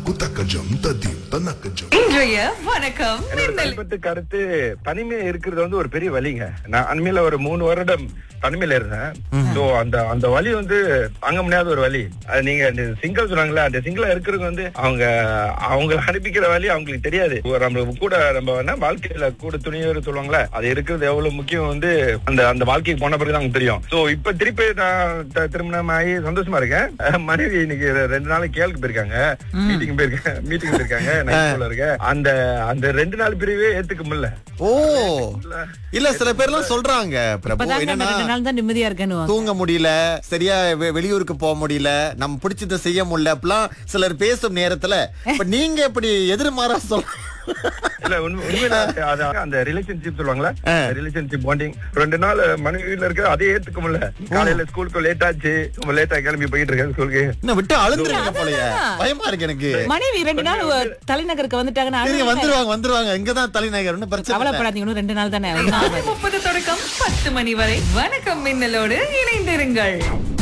takajam tadim tanakajam இன்றைய வணக்கம் என்னோட மின்னல் தனிப்பட்ட கருத்து தனிமையா இருக்கிறது வந்து ஒரு பெரிய வலிங்க நான் அண்மையில ஒரு மூணு வருடம் தனிமையில இருந்தேன் சோ அந்த அந்த வலி வந்து தாங்க முடியாத ஒரு வலி அது நீங்க அந்த சிங்கிள் சொன்னாங்களே அந்த சிங்கிளா இருக்கிறவங்க வந்து அவங்க அவங்கள அனுப்பிக்கிற வலி அவங்களுக்கு தெரியாது ஒரு நம்மளுக்கு கூட நம்ம என்ன வாழ்க்கையில கூட துணியோர் சொல்லுவாங்களே அது இருக்கிறது எவ்வளவு முக்கியம் வந்து அந்த அந்த வாழ்க்கைக்கு போன பிறகு தான் தெரியும் சோ இப்ப திருப்பி நான் த- திருமணம் ஆகி சந்தோஷமா இருக்கேன் அஹ் மனைவி இன்னைக்கு ரெ- ரெண்டு நாளைக்கு கேளுக்கு போயிருக்காங்க மீட்டிங் போயிருக்காங்க மீட்டிங் போயிருக்காங்க நான் போல இருக்கேன் அந்த அந்த ரெண்டு நாள் பிரிவே ஏத்துக்க முடியல ஓ இல்ல சில பேர்லாம் சொல்றாங்க பிரபு இப்பதாங்க அந்த என்னன்னா ரெண்டு நாள் தான் நிம்மதியா இருக்கேன்னு தூங்க முடியல சரியா வெ- வெளியூருக்கு போக முடியல நம்ம பிடிச்சதை செய்ய முடியல அப்படிலாம் சிலர் பேசும் நேரத்துல இப்ப நீங்க எப்படி எதிர்மாறா சொல்ல இல்ல உண்மை- உண்மையில அது அந்த ரிலேஷன்ஷிப் சொல்லுவாங்களா ரிலேஷன்ஷிப் பாண்டிங் ரெண்டு நாள் மனைவியில இருக்க அதே ஏத்துக்க முடியல காலையில ஸ்கூலுக்கு லேட் ஆச்சு ரொம்ப லேட்டா கிளம்பி போயிட்டு இருக்கேன் ஸ்கூலுக்கு இன்னும் விட்டு அழுந்துருங்க போலயே பயமா இருக்கு எனக்கு மனைவி ரெண்டு நாள் தலைநகருக்கு வந்துட்டாங்கன்னா இருங்க அழுகுங்க. வந்துருவாங்க வந்துருவாங்க இங்கதான் தலைநகர் ஒண்ணும் பிரச்சனை இல்ல. கவலைப்படாதீங்க இன்னும் ரெண்டு நாள் தானே ஒண்ணும் ஆகாது. முப்பது தொடக்கம் பத்து மணி வரை வணக்கம் மின்னலோடு இணைந்திருங்கள்